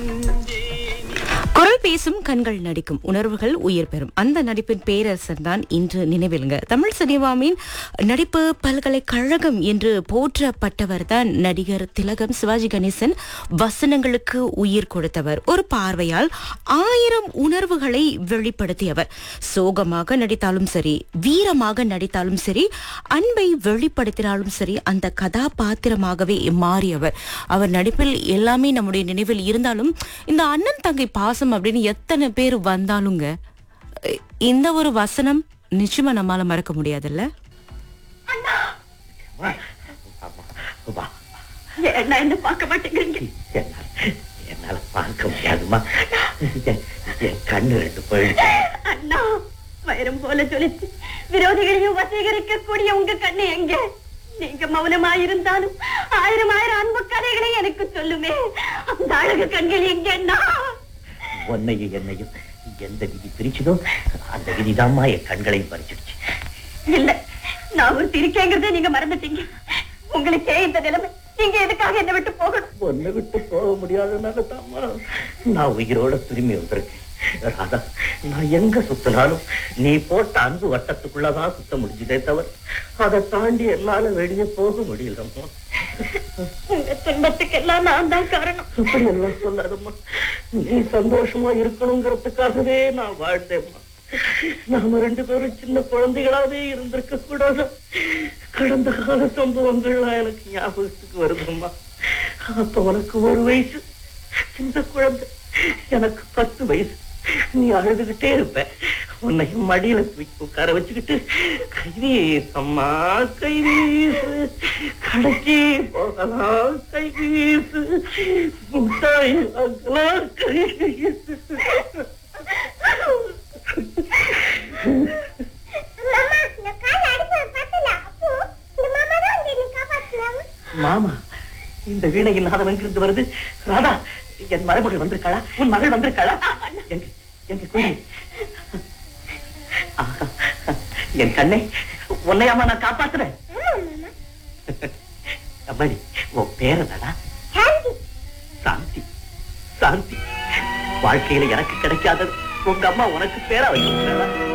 குரல் பேசும் கண்கள் நடிக்கும் உணர்வுகள் உயிர் பெறும் அந்த நடிப்பின் பேரரசர் தான் இன்று நினைவிலுங்க தமிழ் சினிமாவின் நடிப்பு பல்கலைக்கழகம் என்று போற்றப்பட்டவர் தான் நடிகர் திலகம் சிவாஜி கணேசன் வசனங்களுக்கு உயிர் கொடுத்தவர் ஒரு பார்வையால் ஆயிரம் உணர்வுகளை வெளிப்படுத்தியவர் சோகமாக நடித்தாலும் சரி வீரமாக நடித்தாலும் சரி அன்பை வெளிப்படுத்தினாலும் சரி அந்த கதாபாத்திரமாகவே மாறியவர் அவர் நடிப்பில் எல்லாமே நம்முடைய நினைவில் இருந்தாலும் இந்த அண்ணன் தங்கை பாசம் அப்படின்னு எத்தனை பேர் வந்தாலுங்க இந்த ஒரு வசனம் நிச்சயமா நம்மால மறக்க முடியாதுல்ல வா. வா. என்ன என்ன பார்க்க மாட்டேங்கிறீங்க என்னால என்னால பார்க்க முடியாதுமா என் என் கண்ணு ரெண்டு போயிடுச்சு அண்ணா வைரம் போல ஜொலித்து விரோதிகளையும் வசீகரிக்க கூடிய உங்க கண்ணு எங்க நீங்க மௌனமா இருந்தாலும் ஆயிரம் ஆயிரம் அன்பு கதைகளை எனக்கு சொல்லுமே அந்த அழகு கண்கள் எங்க அண்ணா உன்னையும் என்னையும் எந்த விதி பிரிச்சுதோ அந்த விதிதாம்மா என் கண்களையும் பறிச்சிடுச்சு இல்ல நான் ஒரு இருக்கேங்கிறதே நீங்க மறந்துட்டீங்க உங்களுக்கே இந்த நிலைமை நீங்க எதுக்காக என்ன விட்டு போகணும் உன்னை விட்டு போக முடியாதனால தாம்மா நான் உயிரோட திரும்பி வந்திருக்கேன் ராதா நான் எங்க சுத்தினாலும் நீ போட்ட அன்பு வட்டத்துக்குள்ளதான் சுத்த முடிஞ்சதே தவிர அதை தாண்டி என்னால வெளியே போக முடியலம்மா உங்க துன்பத்துக்கெல்லாம் நான் தான் காரணம் அப்படி எல்லாம் சொல்லாதம்மா நீ சந்தோஷமா இருக்கணுங்கிறதுக்காகவே நான் வாழ்ந்தேம்மா நாம ரெண்டு பேரும் சின்ன குழந்தைகளாவே இருந்திருக்க கூடாது கடந்த கால சம்பவங்கள்லாம் எனக்கு ஞாபகத்துக்கு வருதும்மா அப்ப உனக்கு ஒரு வயசு சின்ன குழந்தை எனக்கு பத்து வயசு நீ அழுதுகிட்டே இருப்ப உன்னையும் மடியில தூக்கி உட்கார வச்சுக்கிட்டு கைவீசம்மா கைவீசு கடைக்கு போகலாம் கைவீசு முட்டாய் வாங்கலாம் கைவீசு மாமா இந்த வீணை இல்லாத எங்கிருந்து வருது ராதா என் மருமகள் வந்திருக்காளா உன் மகள் வந்திருக்காளா எங்க எங்க கூடி ஆஹா, என் கண்ணை உன்னையாமா நான் காப்பாத்துறேன் அம்மாடி உன் பேர் என்னடா சாந்தி சாந்தி வாழ்க்கையில எனக்கு கிடைக்காதது உங்க அம்மா உனக்கு பேரா வச்சிருக்கா